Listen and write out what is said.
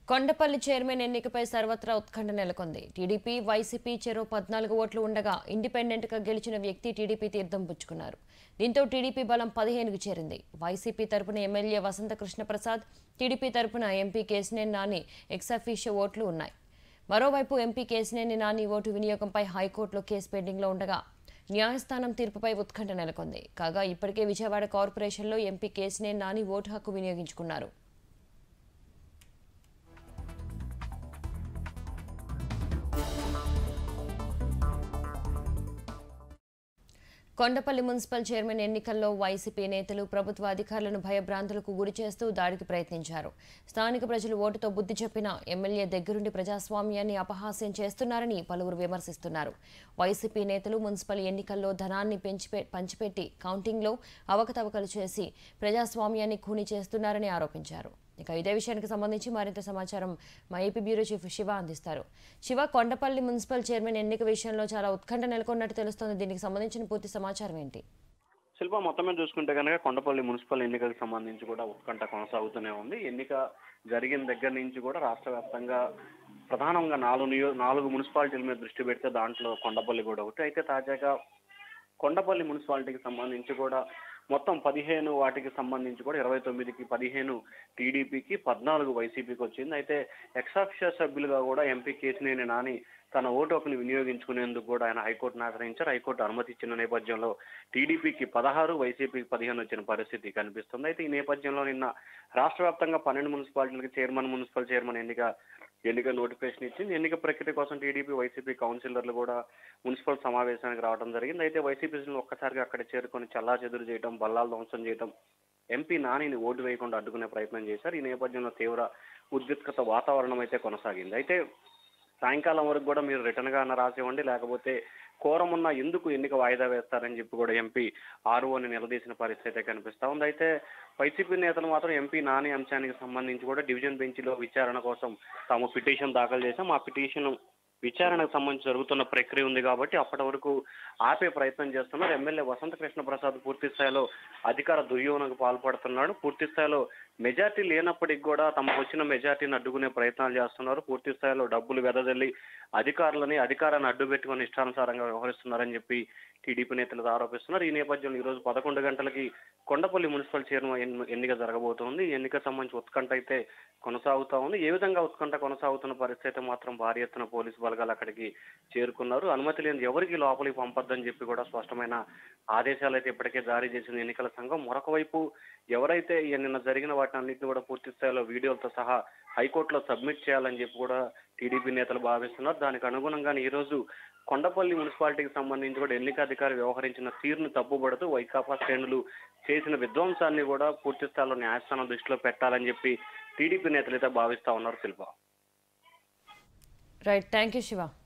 Kondapalli chairman ఎన్నికపై సర్వత్రా ఉత్కంఠ నెలకొంది టీడీపీ వైసీపీ చెరో పద్నాలుగు ఓట్లు ఉండగా ఇండిపెండెంట్ గా గెలిచిన వ్యక్తి టీడీపీ తీర్థం పుచ్చుకున్నారు దీంతో టీడీపీ బలం పదిహేనుకు చేరింది వైసీపీ తరపున ఎమ్మెల్యే వసంత కృష్ణప్రసాద్ టీడీపీ తరపున ఎంపీ కేసినేని నాని ఎక్సాఫీషియో ఓట్లు ఉన్నాయి మరోవైపు ఎంపీ కేసినేని నాని ఓటు వినియోగంపై హైకోర్టులో కేసు పెండింగ్లో ఉండగా న్యాయస్థానం తీర్పుపై ఉత్కంఠ నెలకొంది కాగా ఇప్పటికే విజయవాడ కార్పొరేషన్లో ఎంపీ కేసినేని నాని ఓటు హక్కు వినియోగించుకున్నారు కొండపల్లి మున్సిపల్ చైర్మన్ ఎన్నికల్లో వైసీపీ నేతలు ప్రభుత్వ అధికారులను భయభ్రాంతులకు గురి చేస్తూ దాడికి ప్రయత్నించారు స్థానిక ప్రజలు ఓటుతో బుద్ధి చెప్పిన ఎమ్మెల్యే దగ్గరుండి ప్రజాస్వామ్యాన్ని అపహాస్యం చేస్తున్నారని పలువురు విమర్శిస్తున్నారు వైసీపీ నేతలు మున్సిపల్ ఎన్నికల్లో ధనాన్ని పెంచిపె పంచిపెట్టి కౌంటింగ్లో అవకతవకలు చేసి ప్రజాస్వామ్యాన్ని ఖూనీ చేస్తున్నారని ఆరోపించారు ఇక ఇదే విషయానికి సంబంధించి మరింత సమాచారం మా ఏపీ బ్యూరో చీఫ్ శివ అందిస్తారు శివ కొండపల్లి మున్సిపల్ చైర్మన్ ఎన్నిక విషయంలో చాలా ఉత్కంఠ నెలకొన్నట్టు తెలుస్తోంది దీనికి సంబంధించిన పూర్తి సమాచారం ఏంటి శిల్ప మొత్తం మీద చూసుకుంటే కనుక కొండపల్లి మున్సిపల్ ఎన్నికలకు సంబంధించి కూడా ఉత్కంఠ కొనసాగుతూనే ఉంది ఎన్నిక జరిగిన దగ్గర నుంచి కూడా రాష్ట్ర వ్యాప్తంగా ప్రధానంగా నాలుగు నియో నాలుగు మున్సిపాలిటీల మీద దృష్టి పెడితే దాంట్లో కొండపల్లి కూడా ఒకటి అయితే తాజాగా కొండపల్లి మున్సిపాలిటీకి సంబంధించి కూడా మొత్తం పదిహేను వాటికి సంబంధించి కూడా ఇరవై తొమ్మిదికి పదిహేను టీడీపీకి పద్నాలుగు వైసీపీకి వచ్చింది అయితే ఎక్సాఫిషియల్ సభ్యులుగా కూడా ఎంపీ కేసినేని నాని తన ఓటు హక్కుని వినియోగించుకునేందుకు కూడా ఆయన హైకోర్టును ఆశ్రయించారు హైకోర్టు అనుమతి ఇచ్చిన నేపథ్యంలో టీడీపీకి పదహారు వైసీపీకి పదిహేను వచ్చిన పరిస్థితి కనిపిస్తుంది అయితే ఈ నేపథ్యంలో నిన్న రాష్ట్ర వ్యాప్తంగా పన్నెండు మున్సిపాలిటీలకి చైర్మన్ మున్సిపల్ చైర్మన్ ఎన్నిక ఎన్నిక నోటిఫికేషన్ ఇచ్చింది ఎన్నిక ప్రక్రియ కోసం టీడీపీ వైసీపీ కౌన్సిలర్లు కూడా మున్సిపల్ సమావేశానికి రావడం జరిగింది అయితే వైసీపీ ఒక్కసారిగా అక్కడ చేరుకొని చల్లా చెదురు చేయడం బల్లాలు ధ్వంసం చేయడం ఎంపీ నానిని ఓటు వేయకుండా అడ్డుకునే ప్రయత్నం చేశారు ఈ నేపథ్యంలో తీవ్ర ఉద్రిక్తత వాతావరణం అయితే కొనసాగింది అయితే సాయంకాలం వరకు కూడా మీరు రిటర్న్ గా అన్న రాసివ్వండి లేకపోతే కోరమున్న ఎందుకు ఎన్నిక వాయిదా వేస్తారని చెప్పి కూడా ఎంపీ ఆర్ఓని నిలదీసిన పరిస్థితి అయితే కనిపిస్తా ఉంది అయితే వైసీపీ నేతలు మాత్రం ఎంపీ నాని అంశానికి సంబంధించి కూడా డివిజన్ బెంచ్లో విచారణ కోసం తాము పిటిషన్ దాఖలు చేశాం ఆ పిటిషన్ విచారణకు సంబంధించి జరుగుతున్న ప్రక్రియ ఉంది కాబట్టి అప్పటి వరకు ఆపే ప్రయత్నం చేస్తున్నారు ఎమ్మెల్యే వసంత కృష్ణ ప్రసాద్ పూర్తి స్థాయిలో అధికార దుర్యోగనకు పాల్పడుతున్నాడు పూర్తి స్థాయిలో మెజార్టీ లేనప్పటికి కూడా తమకు వచ్చిన మెజార్టీని అడ్డుకునే ప్రయత్నాలు చేస్తున్నారు పూర్తి స్థాయిలో డబ్బులు వెదజల్లి అధికారులని అధికారాన్ని అడ్డు పెట్టుకుని ఇష్టానుసారంగా వ్యవహరిస్తున్నారని చెప్పి టీడీపీ నేతలు ఆరోపిస్తున్నారు ఈ నేపథ్యంలో ఈ రోజు పదకొండు గంటలకి కొండపల్లి మున్సిపల్ చైర్మన్ ఎన్ని- ఎన్నిక జరగబోతోంది ఈ ఎన్నిక సంబంధించి ఉత్కంఠ అయితే కొనసాగుతా ఉంది ఏ విధంగా ఉత్కంఠ కొనసాగుతున్న పరిస్థితి అయితే మాత్రం భారీ ఎత్తున పోలీసు బలగాలు అక్కడికి చేరుకున్నారు అనుమతి లేని ఎవరికి లోపలికి పంపొద్దని చెప్పి కూడా స్పష్టమైన ఆదేశాలు అయితే ఇప్పటికే జారీ చేసింది ఎన్నికల సంఘం మరొక వైపు ఎవరైతే ఈ నిన్న జరిగిన వాటిని అన్నింటినీ కూడా పూర్తి స్థాయిలో వీడియోలతో సహా హైకోర్టులో సబ్మిట్ చేయాలని చెప్పి కూడా టీడీపీ నేతలు భావిస్తున్నారు దానికి అనుగుణంగానే ఈ రోజు కొండపల్లి మున్సిపాలిటీకి సంబంధించి కూడా ఎన్నిక అధికారి వ్యవహరించిన తీరును తప్పుపడుతూ వైకాపా శ్రేణులు చేసిన విధ్వంసాన్ని కూడా పూర్తి స్థాయిలో న్యాయస్థానం దృష్టిలో పెట్టాలని చెప్పి టీడీపీ నేతలు అయితే భావిస్తా ఉన్నారు Shilpa right thank you Shiva